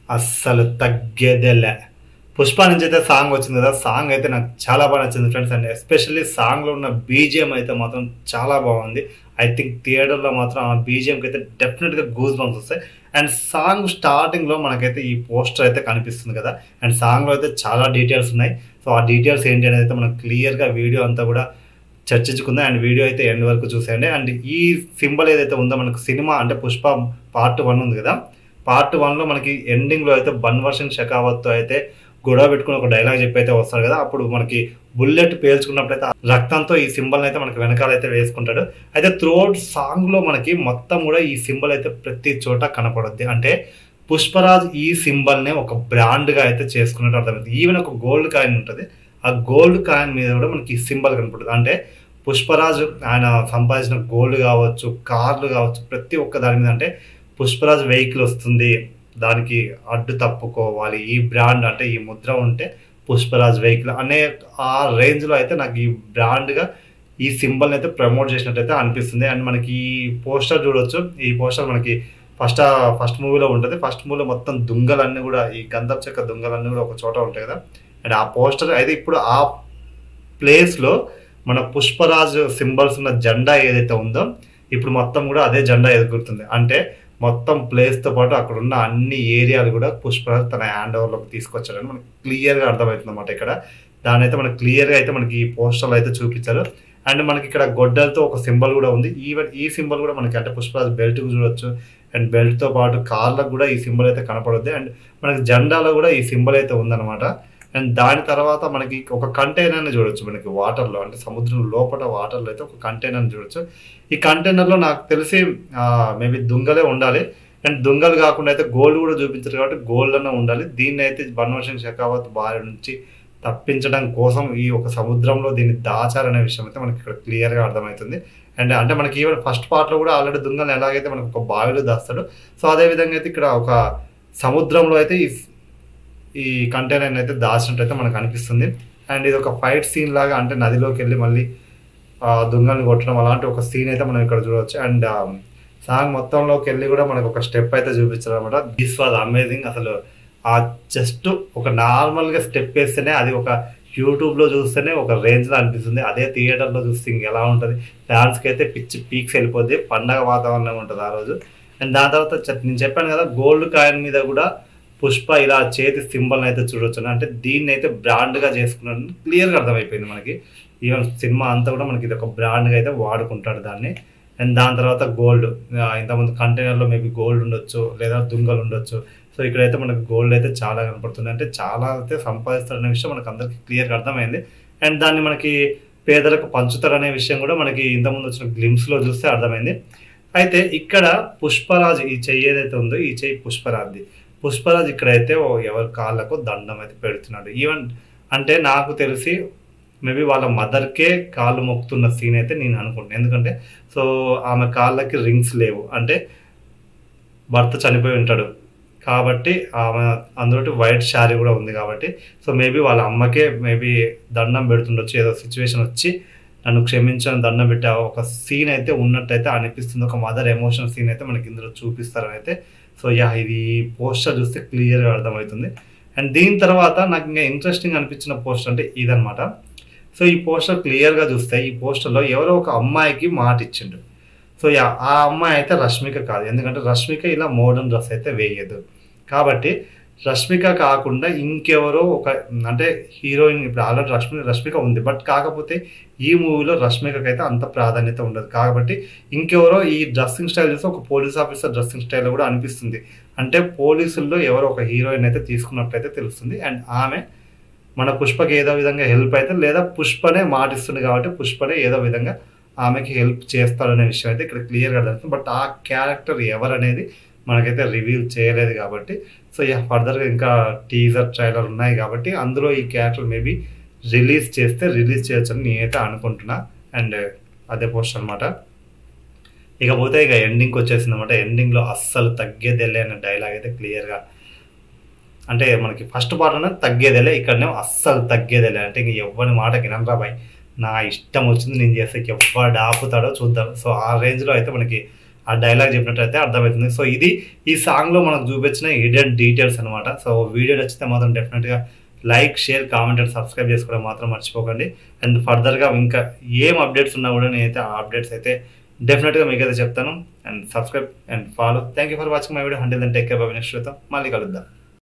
అస్సలు తగ్గేదేలే పుష్ప నుంచి అయితే సాంగ్ వచ్చింది కదా సాంగ్ అయితే నాకు చాలా బాగా నచ్చింది ఫ్రెండ్స్ అండ్ ఎస్పెషల్లీ సాంగ్లో ఉన్న బీజిఎం అయితే మాత్రం చాలా బాగుంది ఐ థింక్ థియేటర్లో మాత్రం ఆ బీజిఎంకి అయితే డెఫినెట్గా గూస్ బంప్స్ వస్తాయి అండ్ సాంగ్ స్టార్టింగ్లో మనకైతే ఈ పోస్టర్ అయితే కనిపిస్తుంది కదా అండ్ సాంగ్లో అయితే చాలా డీటెయిల్స్ ఉన్నాయి సో ఆ డీటెయిల్స్ ఏంటి అనేది అయితే మనం క్లియర్గా వీడియో అంతా కూడా చర్చించుకుందాం అండ్ వీడియో అయితే ఎండ్ వరకు చూసేయండి అండ్ ఈ సింబల్ ఏదైతే ఉందో మనకు సినిమా అంటే పుష్ప పార్ట్ వన్ ఉంది కదా పార్ట్ వన్లో మనకి ఎండింగ్లో అయితే బన్వర్షన్ షెకావత్తో అయితే గొడవ పెట్టుకుని ఒక డైలాగ్ చెప్పి అయితే వస్తాడు కదా అప్పుడు మనకి బుల్లెట్ పేల్చుకున్నప్పుడైతే రక్తంతో ఈ సింబల్ అయితే మనకి వెనకాల అయితే వేసుకుంటాడు అయితే త్రోట్ సాంగ్ లో మనకి మొత్తం కూడా ఈ సింబల్ అయితే ప్రతి చోట కనపడుద్ది అంటే పుష్పరాజ్ ఈ సింబల్ నే ఒక బ్రాండ్ గా అయితే చేసుకున్నట్టు అర్థమవుతుంది ఈవెన్ ఒక గోల్డ్ కాయిన్ ఉంటుంది ఆ గోల్డ్ కాయిన్ మీద కూడా మనకి ఈ సింబల్ కనపడుతుంది అంటే పుష్పరాజు ఆయన సంపాదించిన గోల్డ్ కావచ్చు కార్లు కావచ్చు ప్రతి ఒక్క దాని మీద అంటే పుష్పరాజ్ వెహికల్ వస్తుంది దానికి అడ్డు తప్పుకోవాలి ఈ బ్రాండ్ అంటే ఈ ముద్ర ఉంటే పుష్పరాజ్ వెహికల్ అనే ఆ రేంజ్లో అయితే నాకు ఈ బ్రాండ్గా ఈ సింబల్ అయితే ప్రమోట్ చేసినట్టయితే అనిపిస్తుంది అండ్ మనకి ఈ పోస్టర్ చూడొచ్చు ఈ పోస్టర్ మనకి ఫస్ట్ ఫస్ట్ మూవీలో ఉంటుంది ఫస్ట్ మూవీలో మొత్తం దుంగలన్నీ కూడా ఈ గంధం చెక్క దుంగలన్నీ కూడా ఒక చోట ఉంటాయి కదా అండ్ ఆ పోస్టర్ అయితే ఇప్పుడు ఆ ప్లేస్లో మన పుష్పరాజ్ సింబల్స్ ఉన్న జెండా ఏదైతే ఉందో ఇప్పుడు మొత్తం కూడా అదే జెండా ఎదుగుతుంది అంటే మొత్తం ప్లేస్తో పాటు అక్కడ ఉన్న అన్ని ఏరియాలు కూడా పుష్పరాజ్ తన హ్యాండ్ ఓవర్లోకి తీసుకొచ్చాడని మనకి క్లియర్గా అర్థమవుతుంది అనమాట ఇక్కడ దాని అయితే మనకి క్లియర్గా అయితే మనకి ఈ పోస్టర్లు అయితే చూపించారు అండ్ మనకి ఇక్కడ గొడ్డలతో ఒక సింబల్ కూడా ఉంది ఈవెన్ ఈ సింబల్ కూడా మనకి అంటే పుష్పరాజ్ బెల్ట్ చూడొచ్చు అండ్ బెల్ట్తో పాటు కార్లకు కూడా ఈ సింబల్ అయితే కనపడుద్ది అండ్ మనకి జెండాలో కూడా ఈ సింబల్ అయితే ఉందన్నమాట అండ్ దాని తర్వాత మనకి ఒక కంటైనర్ని చూడొచ్చు మనకి వాటర్లో అంటే సముద్రం లోపల వాటర్లో అయితే ఒక కంటైనర్ని చూడొచ్చు ఈ కంటైనర్లో నాకు తెలిసి మేబీ దుంగలే ఉండాలి అండ్ దుంగలు కాకుండా అయితే గోల్డ్ కూడా చూపించారు కాబట్టి గోల్డ్ అన్న ఉండాలి దీన్ని అయితే బన్వర్షన్ షెకావత్ బారి నుంచి తప్పించడం కోసం ఈ ఒక సముద్రంలో దీన్ని దాచారనే విషయం అయితే మనకి ఇక్కడ క్లియర్గా అర్థమవుతుంది అండ్ అంటే మనకి ఈవెన్ ఫస్ట్ పార్ట్లో కూడా ఆల్రెడీ దుంగలు ఎలాగైతే మనకు ఒక బావిలో దాస్తాడు సో అదే విధంగా అయితే ఇక్కడ ఒక సముద్రంలో అయితే ఈ ఈ కంటైనర్ అయితే దాచినట్టయితే మనకు అనిపిస్తుంది అండ్ ఇది ఒక ఫైట్ సీన్ లాగా అంటే నదిలోకి వెళ్ళి మళ్ళీ ఆ దుంగల్ని కొట్టడం అలాంటి ఒక సీన్ అయితే మనం ఇక్కడ చూడవచ్చు అండ్ సాంగ్ మొత్తంలోకి వెళ్ళి కూడా మనకు ఒక స్టెప్ అయితే చూపించారు అనమాట దిస్ వాజ్ అమేజింగ్ అసలు ఆ జస్ట్ ఒక నార్మల్గా స్టెప్ వేస్తేనే అది ఒక యూట్యూబ్లో చూస్తేనే ఒక రేంజ్లో అనిపిస్తుంది అదే థియేటర్లో చూస్తే ఇంక ఎలా ఉంటుంది డాన్స్కి అయితే పిచ్చి పీక్స్ వెళ్ళిపోద్ది పండగ వాతావరణం ఉంటుంది ఆ రోజు అండ్ దాని తర్వాత చె- నేను చెప్పాను కదా గోల్డ్ కాయిన్ మీద కూడా పుష్ప ఇలా చేతి సింబల్ అయితే చూడొచ్చు అంటే దీన్ని అయితే బ్రాండ్గా చేసుకున్నాడు క్లియర్గా అర్థమైపోయింది మనకి ఈవెన్ సినిమా అంతా కూడా మనకి ఇది ఒక బ్రాండ్గా అయితే వాడుకుంటాడు దాన్ని అండ్ దాని తర్వాత గోల్డ్ ఇంతకుముందు కంటైనర్లో మేబీ గోల్డ్ ఉండొచ్చు లేదా దుంగలు ఉండొచ్చు సో ఇక్కడైతే మనకు గోల్డ్ అయితే చాలా కనపడుతుంది అంటే చాలా అయితే సంపాదిస్తాడనే విషయం మనకు అందరికీ క్లియర్గా అర్థమైంది అండ్ దాన్ని మనకి పేదలకు పంచుతారనే విషయం కూడా మనకి ఇంతకుముందు వచ్చిన గ్లిమ్స్లో చూస్తే అర్థమైంది అయితే ఇక్కడ పుష్పరాజ్ ఈ చెయ్యి ఏదైతే ఉందో ఈ చెయ్యి పుష్పరాజ్ది పుష్పరాజ్ ఇక్కడైతే ఓ ఎవరి కాళ్ళకు దండం అయితే పెడుతున్నాడు ఈవెన్ అంటే నాకు తెలిసి మేబీ వాళ్ళ మదర్కే కాళ్ళు మొక్కుతున్న సీన్ అయితే నేను అనుకుంటున్నాను ఎందుకంటే సో ఆమె కాళ్ళకి రింగ్స్ లేవు అంటే భర్త చనిపోయి ఉంటాడు కాబట్టి ఆమె అందులో వైట్ శారీ కూడా ఉంది కాబట్టి సో మేబీ వాళ్ళ అమ్మకే మేబీ దండం పెడుతుండొచ్చు ఏదో సిచ్యువేషన్ వచ్చి నన్ను క్షమించని దండం పెట్టే ఒక సీన్ అయితే ఉన్నట్టయితే అనిపిస్తుంది ఒక మదర్ ఎమోషనల్ సీన్ అయితే మనకి ఇందులో చూపిస్తారు అయితే సో యా ఇది పోస్టర్ చూస్తే క్లియర్గా అర్థమవుతుంది అండ్ దీని తర్వాత నాకు ఇంకా ఇంట్రెస్టింగ్ అనిపించిన పోస్టర్ అంటే ఇదనమాట సో ఈ పోస్టర్ క్లియర్గా చూస్తే ఈ పోస్టర్లో ఎవరో ఒక అమ్మాయికి మాట ఇచ్చిండు సో యా ఆ అమ్మాయి అయితే రష్మిక కాదు ఎందుకంటే రష్మిక ఇలా మోడర్న్ డ్రెస్ అయితే వేయదు కాబట్టి రష్మిక కాకుండా ఇంకెవరో ఒక అంటే హీరోయిన్ ఇప్పుడు ఆల్రెడీ రష్మి రష్మిక ఉంది బట్ కాకపోతే ఈ మూవీలో రష్మికకి అయితే అంత ప్రాధాన్యత ఉండదు కాబట్టి ఇంకెవరో ఈ డ్రెస్సింగ్ స్టైల్ చూస్తే ఒక పోలీస్ ఆఫీసర్ డ్రెస్సింగ్ స్టైల్ కూడా అనిపిస్తుంది అంటే పోలీసుల్లో ఎవరో ఒక హీరోయిన్ అయితే తీసుకున్నట్లయితే తెలుస్తుంది అండ్ ఆమె మన పుష్పకి ఏదో విధంగా హెల్ప్ అయితే లేదా పుష్పనే మాటిస్తుంది కాబట్టి పుష్పనే ఏదో విధంగా ఆమెకి హెల్ప్ చేస్తాడనే విషయం అయితే ఇక్కడ క్లియర్గా అర్థమవుతుంది బట్ ఆ క్యారెక్టర్ ఎవరనేది మనకైతే రివీల్ చేయలేదు కాబట్టి సో యా ఫర్దర్గా ఇంకా టీజర్ ట్రైలర్ ఉన్నాయి కాబట్టి అందులో ఈ క్యారెక్టర్ మేబీ రిలీజ్ చేస్తే రిలీజ్ చేయొచ్చు అని నేనైతే అనుకుంటున్నా అండ్ అదే పోస్ట్ అనమాట ఇకపోతే ఇక ఎండింగ్కి వచ్చేసింది అనమాట ఎండింగ్లో అస్సలు తగ్గేదేలే అనే డైలాగ్ అయితే క్లియర్గా అంటే మనకి ఫస్ట్ పార్ట్లోనే తగ్గేదేలే ఇక్కడనే అస్సలు తగ్గేదేలే అంటే ఇంక ఎవ్వరి మాట వినరా బాయ్ నా ఇష్టం వచ్చింది నేను చేస్తే ఎవ్వడు ఆపుతాడో చూద్దాం సో ఆ రేంజ్లో అయితే మనకి ఆ డైలాగ్ చెప్పినట్టయితే అర్థమవుతుంది సో ఇది ఈ సాంగ్లో మనకు చూపించిన హిడెన్ డీటెయిల్స్ అనమాట సో వీడియో నచ్చితే మాత్రం డెఫినెట్గా like share comment and subscribe చేసుకోవడం మాత్రం మర్చిపోకండి అండ్ ఫర్దర్గా ఇంకా ఏం అప్డేట్స్ ఉన్నా కూడా నేనైతే ఆ అప్డేట్స్ అయితే డెఫినెట్గా మీకు అయితే చెప్తాను and subscribe and follow thank you for watching my video hundred and take care bye next మళ్ళీ కలుద్దాం